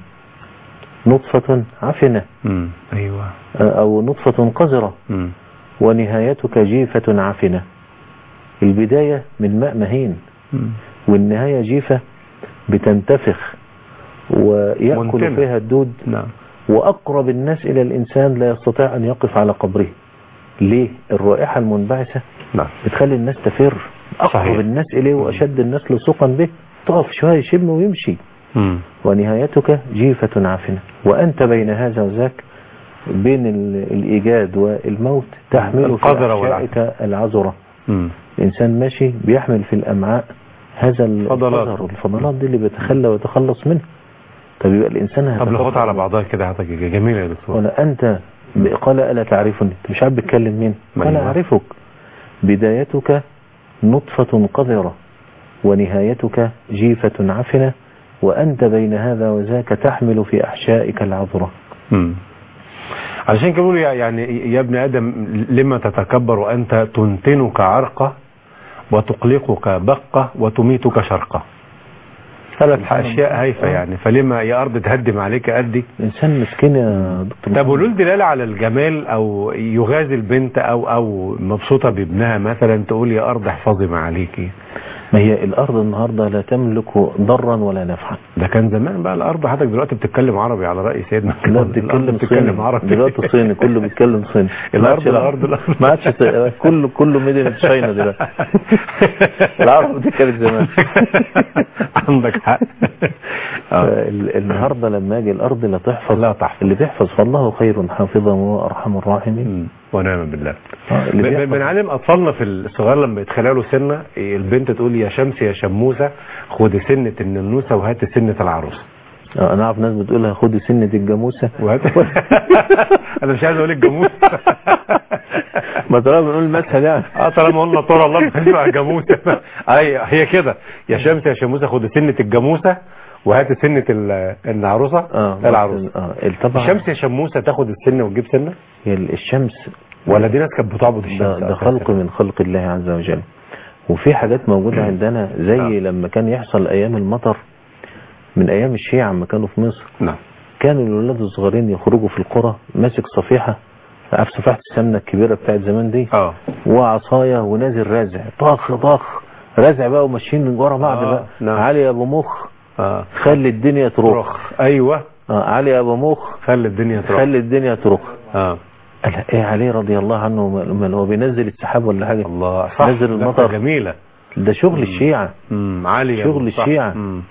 نطفة عفنة امم ايوه او نطفة قذرة امم ونهايتك جيفة عفنة البداية من ماء مهين امم والنهاية جيفة بتنتفخ ويأكل منتنة. فيها الدود نعم وأقرب الناس إلى الإنسان لا يستطيع أن يقف على قبره ليه الرائحة المنبعثة نعم بتخلي الناس تفر أقرب صحيح. الناس إليه وأشد الناس لصوقا به تقف شوية يشم ويمشي امم ونهايتك جيفة عافنة وأنت بين هذا وذاك بين ال- الإيجاد والموت تحمل في القذرة أحشائك العذرة امم الإنسان ماشي بيحمل في الأمعاء هذا فضلات. القذر والفضلات دي اللي بيتخلى ويتخلص منها طب يبقى الإنسان طب هيتفكر ناخدها على بعضها كده حضرتك جميله يا دكتور ولا أنت قال ألا تعرفني أنت مش عارف بتكلم مين قال أيوة. أعرفك بدايتك نطفة قذرة ونهايتك جيفة عفنة وأنت بين هذا وذاك تحمل في أحشائك العذرة امم علشان كده بيقولوا يا- يعني يا ابن ادم لما تتكبر وانت تنتنك عرقه وتقلقك بقه وتميتك شرقه ثلاث اشياء هايفه يعني فلما يا ارض تهدم عليك ادي الإنسان مسكين يا دكتور طب محمد. ولول دلاله على الجمال او يغازي البنت او او مبسوطه بابنها مثلا تقول يا ارض احفظي ما عليكي ما هي الأرض النهاردة لا تملك ضرا ولا نفعا ده كان زمان بقى الارض حضرتك دلوقتي بتتكلم عربي على راي سيدنا لا الأرض بتتكلم بتتكلم صيني عربي دلوقتي صيني كله بيتكلم صيني الأرض- ما عادش- الأرض- الأرض. ما عادش كله كله ميدن تشاينا دلوقتي العرب بتتكلم زمان عندك حق آه. فال- النهارده لما اجي الارض لا تحفظ لا تحفظ. اللي بيحفظ فالله خير حافظا وهو ارحم الراحمين مم. ونعم بالله آه، اللي ب- ب- بيحفظ- بنعلم اطفالنا في الصغار لما يتخلق له سنه البنت تقول يا شمس يا شموسه خد سنه الننوسه وهات سنه العروسه آه، انا اعرف ناس بتقولها خدي سنه الجاموسه وهات انا مش عايز اقول الجاموسه ما طالما بنقول المسح ده اه طالما قلنا طول الله بقى جاموسه اي هي كده يا شمس يا شموسه خد سنه الجاموسه وهات سنه ال- العروسه اه العروسه اه طبعا الشمس يا شموسه تاخد السنه وتجيب سنه هي الشمس ولا دي ناس كانت بتعبد الشمس ده, ده أساساً؟ خلق من خلق الله عز وجل وفي حاجات موجودة عندنا زي آه. لما كان يحصل أيام المطر من أيام الشيعة لما كانوا في مصر نعم كانوا الولاد الصغيرين يخرجوا في القرى ماسك صفيحة عارف صفيحة السمنة الكبيرة بتاعت زمان دي اه وعصاية ونازل رازع طخ طخ رازع بقى وماشيين من ورا بعض آه، بقى نعم. علي يا ابو مخ اه خلي الدنيا تروح ترخ ايوه آه علي يا ابو مخ خلي الدنيا تروح خلي الدنيا تروح اه قال ايه علي رضي الله عنه ما هو بينزل السحاب ولا حاجة الله صح نزل لا، المطر. جميله ده شغل الشيعة امم عاليه شغل صح. الشيعة. مم.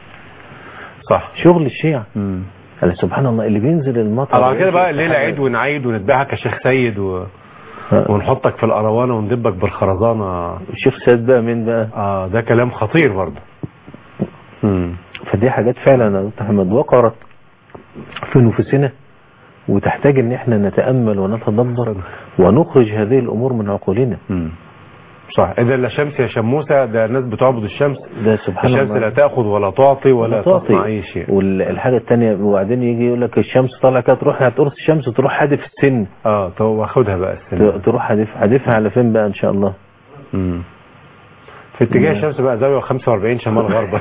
صح شغل الشيعة امم قال سبحان الله اللي بينزل المطر طبعا كده بقى وينزل الليله السحاب. عيد ونعيد ونتبعك يا شيخ سيد و... آه. ونحطك في القروانه وندبك بالخرزانه الشيخ سيد بقى مين بقى اه ده كلام خطير برضه امم فدي حاجات فعلا يا دكتور محمد وقرت في نفوسنا وتحتاج ان احنا نتأمل ونتدبر ونخرج هذه الامور من عقولنا امم صح اذا لا شمس يا شموسه ده الناس بتعبد الشمس ده سبحان الشمس الله لا تاخذ ولا تعطي ولا تعطي. تصنع اي شيء والحاجة التانية وبعدين يجي يقول لك الشمس طالعة كده تروح هتقرص الشمس تروح حادف السن اه طب واخدها بقى السنه ت- تروح حادف حادفها على فين بقى ان شاء الله مم. في اتجاه الشمس بقى زاويه 45 شمال غرب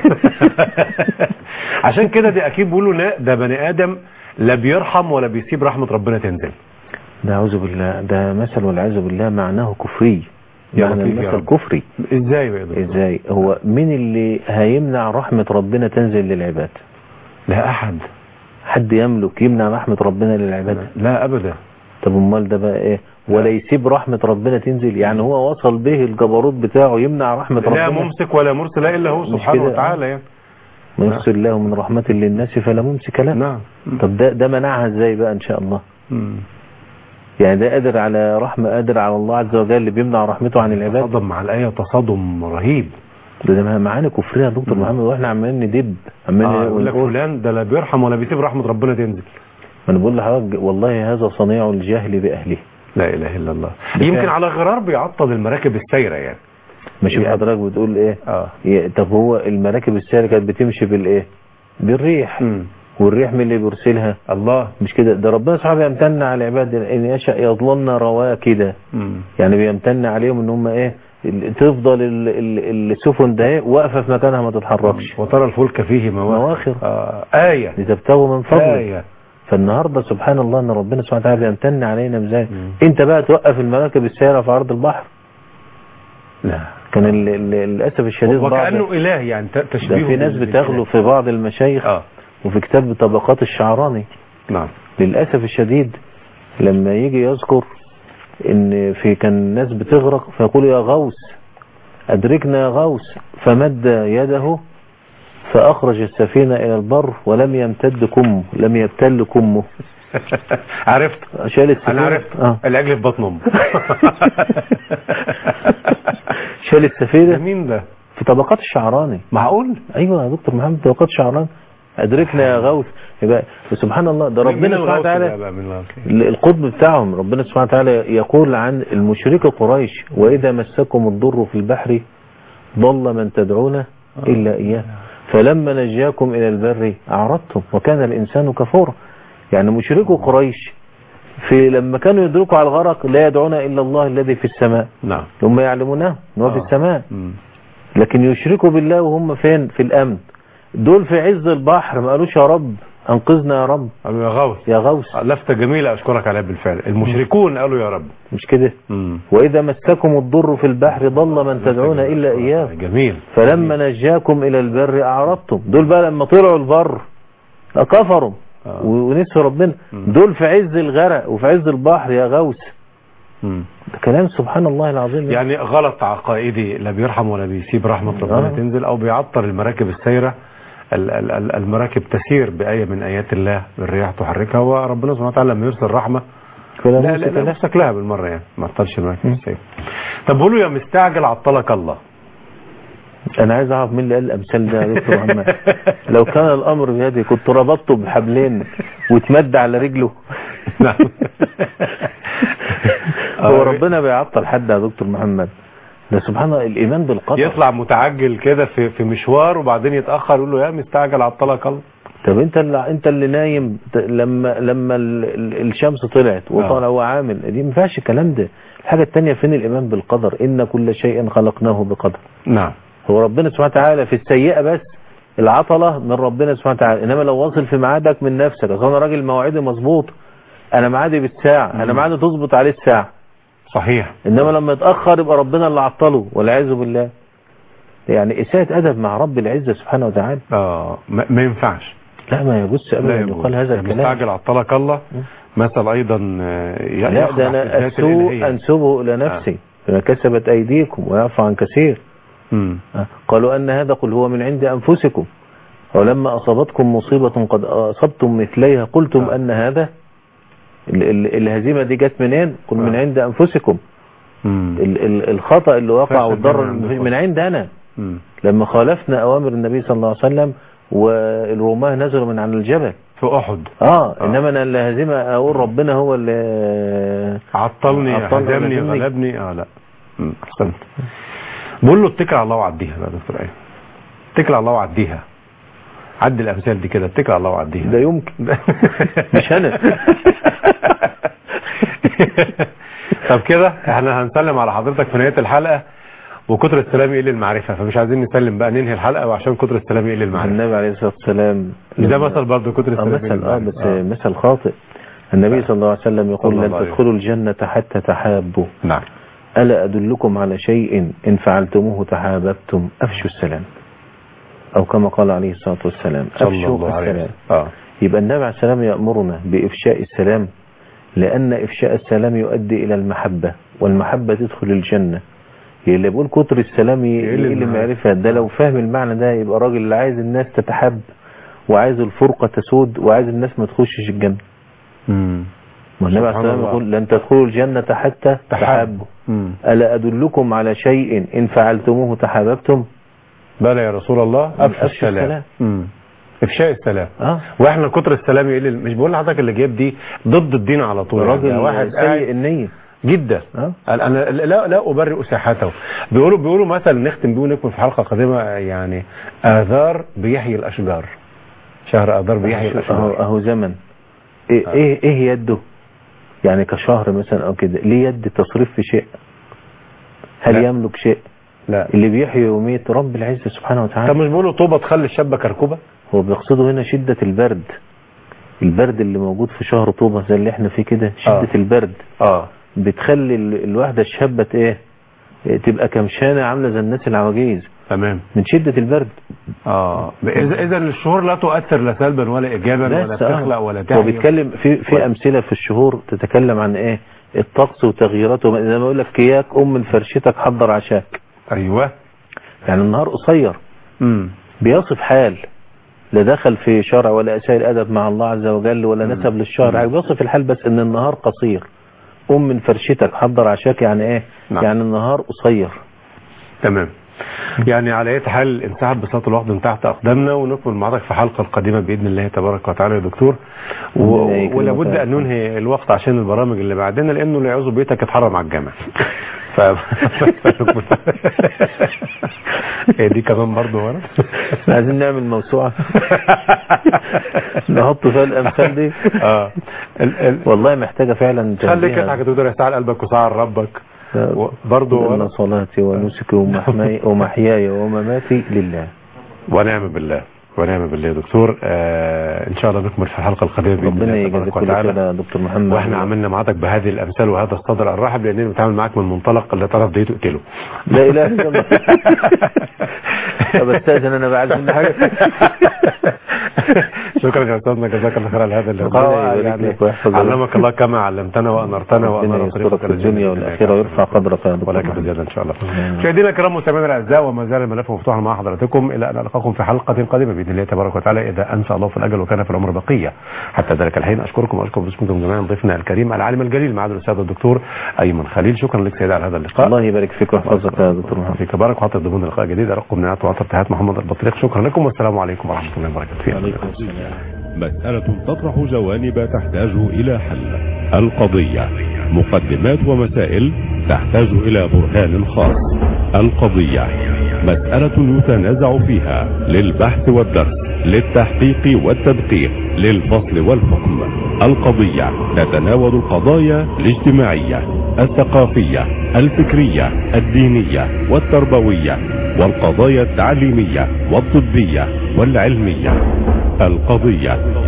عشان كده دي اكيد بيقولوا لا ده بني ادم لا بيرحم ولا بيسيب رحمه ربنا تنزل ده اعوذ بالله ده مثل والعياذ بالله معناه كفري يا معنى لطيف يا المثل رب. كفري ازاي بقى يا دكتور؟ ازاي هو مين اللي هيمنع رحمة ربنا تنزل للعباد لا احد حد يملك يمنع رحمة ربنا للعباد لا ابدا طب امال ده بقى ايه ولا يسيب رحمة ربنا تنزل يعني هو وصل به الجبروت بتاعه يمنع رحمة لا ربنا ممسك ولا مرسل الا هو مش سبحانه كده؟ وتعالى يعني ما يرسل الله من رحمة للناس فلا ممسك له نعم طب ده ده منعها ازاي بقى ان شاء الله مم. يعني ده قادر على رحمة قادر على الله عز وجل اللي بيمنع رحمته عن العباد تصادم مع الايه تصادم رهيب ده, ده معاني كفرية يا دكتور مم. محمد واحنا عمالين ندب عمالين آه يقول لك ونقول فلان ده لا بيرحم ولا بيسيب رحمه ربنا تنزل ما انا بقول لحضرتك والله هذا صنيع الجهل باهله لا اله الا الله ده يمكن فعلا. على غرار بيعطل المراكب السايره يعني ما شوف يعني- حضرتك بتقول ايه اه يا- طب هو المراكب السيارة كانت بتمشي بالايه بالريح مم. والريح من اللي بيرسلها الله مش كده ده ربنا سبحانه يمتن على العباد ان يشاء يظللن رواكده مم. يعني بيمتن عليهم ان هم ايه ال- تفضل ال- ال- السفن ده إيه؟ واقفه في مكانها ما تتحركش وترى الفلك فيه مواخر مواخر آه. آية لتبتغوا من فضله آية فالنهارده سبحان الله ان ربنا سبحانه وتعالى بيمتن علينا ازاي مم. انت بقى توقف المراكب السيره في عرض البحر لا كان ال- ال- للاسف الشديد بعض وكأنه إله يعني ت- ده تشبيه في ناس بتغلو في بعض المشايخ اه وفي كتاب طبقات الشعراني نعم للأسف الشديد لما يجي يذكر ان في كان ناس بتغرق فيقول يا غوث أدركنا يا غوث فمد يده فأخرج السفينة إلى البر ولم يمتد كمه لم يبتل كمه عرفت شال السفينة انا عرفت آه. العجل في بطن امه شال السفينة ده مين ده في طبقات الشعراني معقول أيوة يا دكتور محمد طبقات الشعراني أدركنا يا غوث يبقى سبحان الله ده مين ربنا سبحانه الغوث ده وتعالى بقى من الغوث؟ القطب بتاعهم ربنا سبحانه وتعالى يقول عن المشرك قريش وإذا مسكم الضر في البحر ضل من تدعون إلا إياه فلما نجاكم إلى البر أعرضتم وكان الإنسان كفورا يعني مشركوا قريش في لما كانوا يدركوا على الغرق لا يدعون إلا الله الذي في السماء نعم هم يعلمونه أنه في آه. السماء مم. لكن يشركوا بالله وهم فين في الأمن دول في عز البحر ما قالوش يا رب أنقذنا يا رب قالوا يا غوث يا غوث لفتة جميلة أشكرك عليها بالفعل المشركون قالوا يا رب مش كده مم. وإذا مسكم الضر في البحر ضل من تدعون إلا إياه جميل فلما نجاكم إلى البر أعرضتم دول بقى لما طلعوا البر كفروا آه. ونسوا ربنا مم. دول في عز الغرق وفي عز البحر يا غوث مم. ده كلام سبحان الله العظيم يعني غلط عقائدي لا بيرحم ولا بيسيب رحمة ربنا آه. تنزل أو بيعطل المراكب السايرة ال- ال- ال- المراكب تسير بآية من آيات الله الرياح تحركها وربنا سبحانه وتعالى لما يرسل رحمة كلام لا لا, لا كلام. نفسك لها بالمرة يعني ما عطلش المراكب مم. السايرة طب بقولوا يا مستعجل عطلك الله أنا عايز أعرف مين اللي قال الأمثال ده يا دكتور محمد لو كان الأمر بيدي كنت ربطته بحبلين وتمد على رجله نعم هو ربنا بيعطل حد يا دكتور محمد ده سبحان الله الإيمان بالقدر يطلع متعجل كده في في مشوار وبعدين يتأخر يقول له يا مستعجل عطلك الله طب انت اللي انت اللي نايم ت- لما لما ال- ال- الشمس طلعت وطلع هو عامل دي ما ينفعش الكلام ده الحاجه الثانيه فين الايمان بالقدر ان كل شيء خلقناه بقدر نعم هو ربنا سبحانه وتعالى في السيئه بس العطله من ربنا سبحانه وتعالى انما لو واصل في ميعادك من نفسك اصل انا راجل مواعيدي مظبوط انا ميعادي بالساعه انا ميعادي تظبط عليه الساعه صحيح انما لما يتاخر يبقى ربنا اللي عطله والعياذ بالله يعني اساءه ادب مع رب العزه سبحانه وتعالى اه ما ما ينفعش لا ما يجوز ابدا لا ان يجوز. يقال هذا يا الكلام مستعجل عطلك الله مثل ايضا آه، ي- لا يخضع ده في انا الذات أسوء الإلهية. انسبه الى نفسي بما كسبت ايديكم ويعفو عن كثير مم. قالوا ان هذا قل هو من عند انفسكم ولما اصابتكم مصيبه قد اصبتم مثليها قلتم آه. ان هذا ال- ال- الهزيمه دي جت منين قل من آه. عند انفسكم مم. ال- ال- الخطا اللي وقع فاسد والضرر من عند من عند انا مم. لما خالفنا اوامر النبي صلى الله عليه وسلم والرماه نزلوا من عن الجبل في احد اه انما انا الهزيمه اقول ربنا هو اللي عطلني عطلني هزمني هزمني. غلبني اه لا مم. احسنت بقول له اتكل على الله وعديها بقى يا دكتور ايه اتكل على الله وعديها عدي الامثال دي كده اتكل على الله وعديها ده يمكن مش انا طب كده احنا هنسلم على حضرتك في نهايه الحلقه وكتر السلام يقل المعرفه فمش عايزين نسلم بقى ننهي الحلقه وعشان كتر السلام يقل المعرفه النبي عليه الصلاة والسلام ده مثل برضه كتر آه، السلام يقل مثل اه المعرفة. بس مثل خاطئ النبي صلى الله عليه وسلم يقول صلى لن الله عليه تدخلوا الجنة حتى تحابوا نعم ألا أدلكم على شيء إن فعلتموه تحاببتم أفشوا السلام أو كما قال عليه الصلاة والسلام صلى أفشوا الله عليه السلام وسلم اه يبقى النبي عليه السلام يأمرنا بإفشاء السلام لأن إفشاء السلام يؤدي إلى المحبة والمحبة تدخل الجنة اللي بيقول كتر السلام يقل يقل المعرفة. المعرفة ده لو فاهم المعنى ده يبقى راجل اللي عايز الناس تتحب وعايز الفرقة تسود وعايز الناس ما تخشش الجنة امم ما النبي عليه سبحان السلام الله. يقول لن تدخلوا الجنة حتى تحبوا امم ألا أدلكم على شيء إن فعلتموه تحاببتم بلى يا رسول الله افشى أفشوا السلام السلام. امم افشاء السلام اه واحنا كتر السلام يقل مش بقول لحضرتك اللي جايب دي ضد الدين على طول يعني راجل ده واحد سيء قاعد النية جدا اه انا لا لا ابرئ ساحته بيقولوا بيقولوا مثلا نختم بيه ونكمل في حلقه قادمه يعني اثار بيحيي الاشجار شهر اذار بيحيي اهو الاشهر اهو زمن ايه ايه, إيه يده يعني كشهر مثلا او كده ليه يد تصريف في شيء هل لا. يملك شيء لا اللي بيحيي ويميت رب العزة سبحانه طب وتعالى مش بيقولوا طوبه تخلي الشابه كركوبه هو بيقصده هنا شدة البرد البرد اللي موجود في شهر طوبة زي اللي احنا فيه كده شدة آه. البرد اه بتخلي ال- الواحدة الشابة ايه إيه، تبقى كمشانة عاملة زي الناس العواجيز تمام من شدة البرد اه اذا اذا الشهور لا تؤثر لا سلبا ولا ايجابا ولا بس آه. تخلق ولا هو تحيي بيتكلم في في امثله في الشهور تتكلم عن ايه الطقس وتغييراته زي ما يقول لك كياك ام من فرشتك حضر عشاك ايوه يعني النهار قصير امم بيصف حال لا دخل في شرع ولا اساء الادب مع الله عز وجل ولا نسب للشرع بيصف الحال بس ان النهار قصير ام من فرشتك حضر عشاك يعني ايه نعم. يعني النهار قصير تمام يعني على اي حال انسحب بساط الوقت من تحت اقدامنا ونكمل معرضك في حلقه القادمه باذن الله تبارك وتعالى يا دكتور و... ربنا يكرمك ولا بد يا ان رب. ننهي الوقت عشان البرامج اللي بعدنا لانه اللي يعوز بيتك اتحرم على الجامع ف هي دي كمان برضه ورا عايزين نعمل موسوعه نحط فيها الامثال دي اه ال... ال... والله محتاجه فعلا خليك تنبيه. تضحك تقدر يسعى قلبك وسعى ربك برضه إن ورا صلاتي ونسكي ومحماي- ومحياي ومماتي لله ونعم بالله ونعم بالله يا دكتور آه ان شاء الله نكمل في الحلقه القادمه باذن ربنا الله تبارك يجازيك كل وتعالى خير يا دكتور محمد واحنا عملنا معادك بهذه الامثال وهذا الصدر الرحب لاننا بنتعامل معاك من منطلق اللي طرف دي تقتله لا اله الا الله طب استاذن انا بقى عايز مني حاجه شكرا يا استاذنا جزاك الله خير على هذا ربنا اللقاء يبارك لك ويحفظك. علمك الله كما علمتنا وانرتنا ربنا وانر يسترك طريقك في الدنيا والاخره ويرفع قدرك يا دكتور ولكن محمد. بزياده ان شاء الله آمين. مشاهدينا الكرام مستمعينا الاعزاء وما زال الملف مفتوحا مع حضراتكم الى ان القاكم في حلقه قادمه باذن الله تبارك وتعالى اذا انسى الله في الاجل وكان في العمر بقيه حتى ذلك الحين اشكركم واشكر باسمكم جميعا ضيفنا الكريم العالم الجليل معالي الاستاذ الدكتور ايمن خليل شكرا لك سيدي على هذا اللقاء الله يبارك فيك ويحفظك يا دكتور محمد فيك بارك وحط ضمن لقاء جديد ارقم نهايات وعطر تهات محمد البطريق شكرا لكم والسلام عليكم ورحمه الله وبركاته في أمان الله. عليكم السلام مسألة تطرح جوانب تحتاج إلى حل القضية مقدمات ومسائل تحتاج إلى برهان خاص القضية مسألة يتنازع فيها للبحث والدرس للتحقيق والتدقيق للفصل والحكم القضية تتناول القضايا الاجتماعية الثقافية الفكرية الدينية والتربوية والقضايا التعليمية والطبية والعلمية القضية